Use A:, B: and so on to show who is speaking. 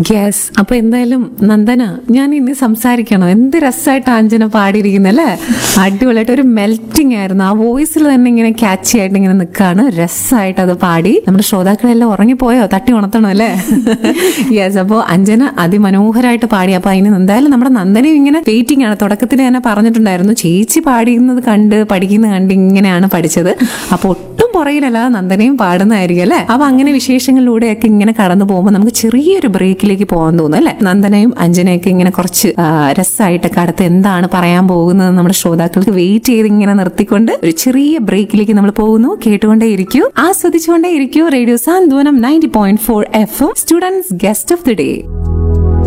A: yes അപ്പൊ എന്തായാലും നന്ദന ഞാൻ ഇനി സംസാരിക്കണം എന്ത് രസമായിട്ട് അഞ്ജന പാടിയിരിക്കുന്നത് അല്ലേ അടിപൊളിയായിട്ട് ഒരു മെൽറ്റിംഗ് ആയിരുന്നു ആ വോയിസിൽ തന്നെ ഇങ്ങനെ ക്യാച്ചി ആയിട്ട് ഇങ്ങനെ നിൽക്കാണ് രസമായിട്ട് അത് പാടി നമ്മുടെ ശ്രോതാക്കളെല്ലാം ഉറങ്ങിപ്പോയോ തട്ടി ഉണർത്തണം അല്ലേ യെസ് അപ്പോൾ അഞ്ജന അതിമനോഹരമായിട്ട് പാടി അപ്പൊ അതിന് എന്തായാലും നമ്മുടെ നന്ദനയും ഇങ്ങനെ വെയിറ്റിംഗ് ആണ് തുടക്കത്തിൽ തന്നെ പറഞ്ഞിട്ടുണ്ടായിരുന്നു ചേച്ചി പാടിയുന്നത് കണ്ട് പഠിക്കുന്നത് കണ്ട് ഇങ്ങനെയാണ് പഠിച്ചത് അപ്പൊ ഒട്ടും പുറകിലല്ലാതെ നന്ദനയും പാടുന്നതായിരിക്കും അല്ലേ അപ്പൊ അങ്ങനെ വിശേഷങ്ങളിലൂടെയൊക്കെ ഇങ്ങനെ കടന്നു പോകുമ്പോൾ നമുക്ക് ചെറിയൊരു ബ്രേക്കിലേക്ക് പോകാൻ തോന്നും അല്ലെ നന്ദനയും അഞ്ജനയൊക്കെ ഇങ്ങനെ കുറച്ച് ആ, രസമായിട്ടൊക്കെ അടുത്ത് എന്താണ് പറയാൻ പോകുന്നത് നമ്മുടെ ശ്രോതാക്കൾക്ക് വെയിറ്റ് ചെയ്ത് ഇങ്ങനെ നിർത്തിക്കൊണ്ട് ഒരു ചെറിയ ബ്രേക്കിലേക്ക് നമ്മൾ പോകുന്നു കേട്ടുകൊണ്ടേ ഇരിക്കൂ ആസ്വദിച്ചുകൊണ്ടേ ഇരിക്കൂ radio Santhwanam ninety point four F students guest of the day